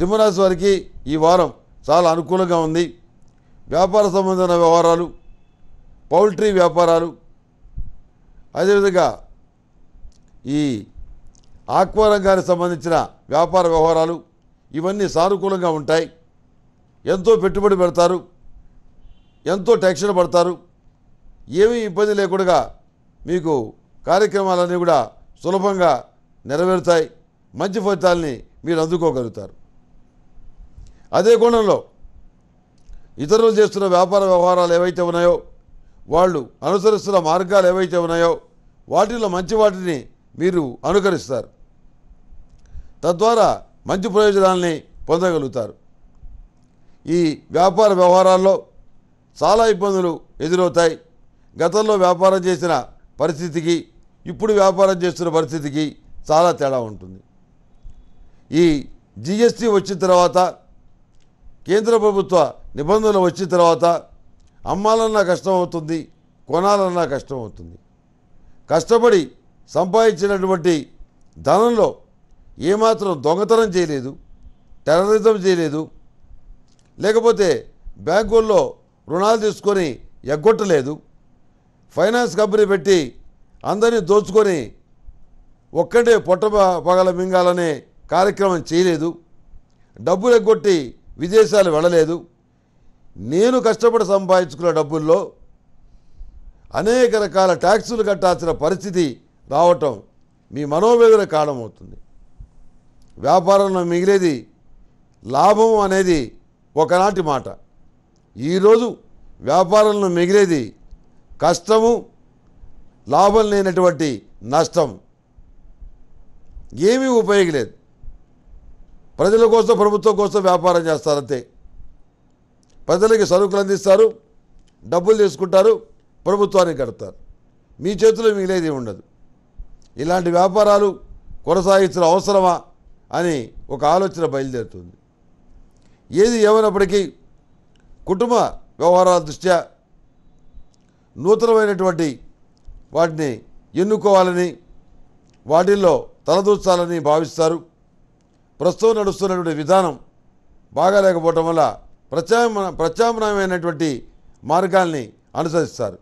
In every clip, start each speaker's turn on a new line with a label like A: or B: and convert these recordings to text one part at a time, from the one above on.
A: సింహరాశి వారికి ఈ వారం చాలా అనుకూలంగా ఉంది వ్యాపార సంబంధమైన వ్యవహారాలు పౌల్ట్రీ వ్యాపారాలు అదేవిధంగా ఈ ఆక్వా రంగానికి సంబంధించిన వ్యాపార వ్యవహారాలు ఇవన్నీ సానుకూలంగా ఉంటాయి ఎంతో పెట్టుబడి పెడతారు ఎంతో టెన్షన్ పడతారు ఏమీ ఇబ్బంది లేకుండా మీకు కార్యక్రమాలన్నీ కూడా సులభంగా నెరవేరుతాయి మంచి ఫలితాలని మీరు అందుకోగలుగుతారు అదే కోణంలో ఇతరులు చేస్తున్న వ్యాపార వ్యవహారాలు ఏవైతే ఉన్నాయో వాళ్ళు అనుసరిస్తున్న మార్గాలు ఏవైతే ఉన్నాయో వాటిలో మంచి వాటిని మీరు అనుకరిస్తారు తద్వారా మంచి ప్రయోజనాల్ని పొందగలుగుతారు ఈ వ్యాపార వ్యవహారాల్లో చాలా ఇబ్బందులు ఎదురవుతాయి గతంలో వ్యాపారం చేసిన పరిస్థితికి ఇప్పుడు వ్యాపారం చేస్తున్న పరిస్థితికి చాలా తేడా ఉంటుంది ఈ జిఎస్టీ వచ్చిన తర్వాత కేంద్ర ప్రభుత్వ నిబంధనలు వచ్చిన తర్వాత అమ్మాలన్నా కష్టం అవుతుంది కొనాలన్నా కష్టం అవుతుంది కష్టపడి సంపాదించినటువంటి ధనంలో ఏమాత్రం దొంగతనం చేయలేదు టెర్రరిజం చేయలేదు లేకపోతే బ్యాంకుల్లో రుణాలు తీసుకొని ఎగ్గొట్టలేదు ఫైనాన్స్ కంపెనీ పెట్టి అందరినీ దోచుకొని ఒక్కటే పొట్ట ప- పగల మింగాలనే కార్యక్రమం చేయలేదు డబ్బులు ఎగ్గొట్టి విదేశాలు వెళ్ళలేదు నేను కష్టపడి సంపాదించుకున్న డబ్బుల్లో అనేక రకాల ట్యాక్సులు కట్టాల్సిన పరిస్థితి రావటం మీ మనోవేదన కారణమవుతుంది వ్యాపారంలో మిగిలేది లాభం అనేది ఒకనాటి మాట ఈరోజు వ్యాపారంలో మిగిలేది కష్టము లాభం లేనటువంటి నష్టం ఏమీ ఉపయోగం లేదు ప్రజల కోసం ప్రభుత్వం కోసం వ్యాపారం చేస్తారంతే ప్రజలకి సరుకులు అందిస్తారు డబ్బులు తీసుకుంటారు ప్రభుత్వానికి కడతారు మీ చేతిలో మిగిలేది ఉండదు ఇలాంటి వ్యాపారాలు కొనసాగించిన అవసరమా అని ఒక ఆలోచన బయలుదేరుతుంది ఏది ఏమైనప్పటికీ కుటుంబ వ్యవహారాల దృష్ట్యా నూతనమైనటువంటి వాటిని ఎన్నుకోవాలని వాటిల్లో తలదూర్చాలని భావిస్తారు ప్రస్తుతం నడుస్తున్నటువంటి విధానం బాగాలేకపోవటం వల్ల ప్రత్యామ్నాయ ప్రత్యామ్నాయమైనటువంటి మార్గాల్ని అనుసరిస్తారు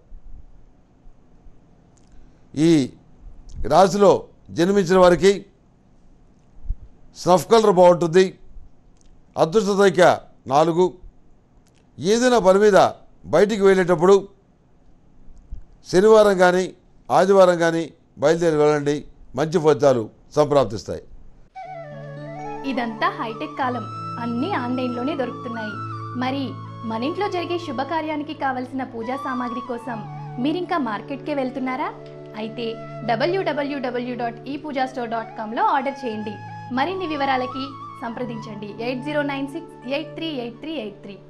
A: ఈ రాశిలో జన్మించిన వారికి స్నఫ్ కలర్ బాగుంటుంది అదృష్ట సంఖ్య నాలుగు ఏదైనా పని మీద బయటికి వెళ్ళేటప్పుడు శనివారం కానీ ఆదివారం కానీ బయలుదేరి వెళ్ళండి మంచి ఫలితాలు సంప్రాప్తిస్తాయి
B: ఇదంతా హైటెక్ కాలం అన్నీ ఆన్లైన్లోనే దొరుకుతున్నాయి మరి మన ఇంట్లో జరిగే శుభకార్యానికి కావలసిన పూజా సామాగ్రి కోసం మీరింకా మార్కెట్కే వెళ్తున్నారా అయితే డబ్ల్యూడబ్ల్యూడబ్ల్యూ dot E Pooja store dot కామ్లో ఆర్డర్ చేయండి మరిన్ని వివరాలకి సంప్రదించండి eight zero nine six eight three eight three eight three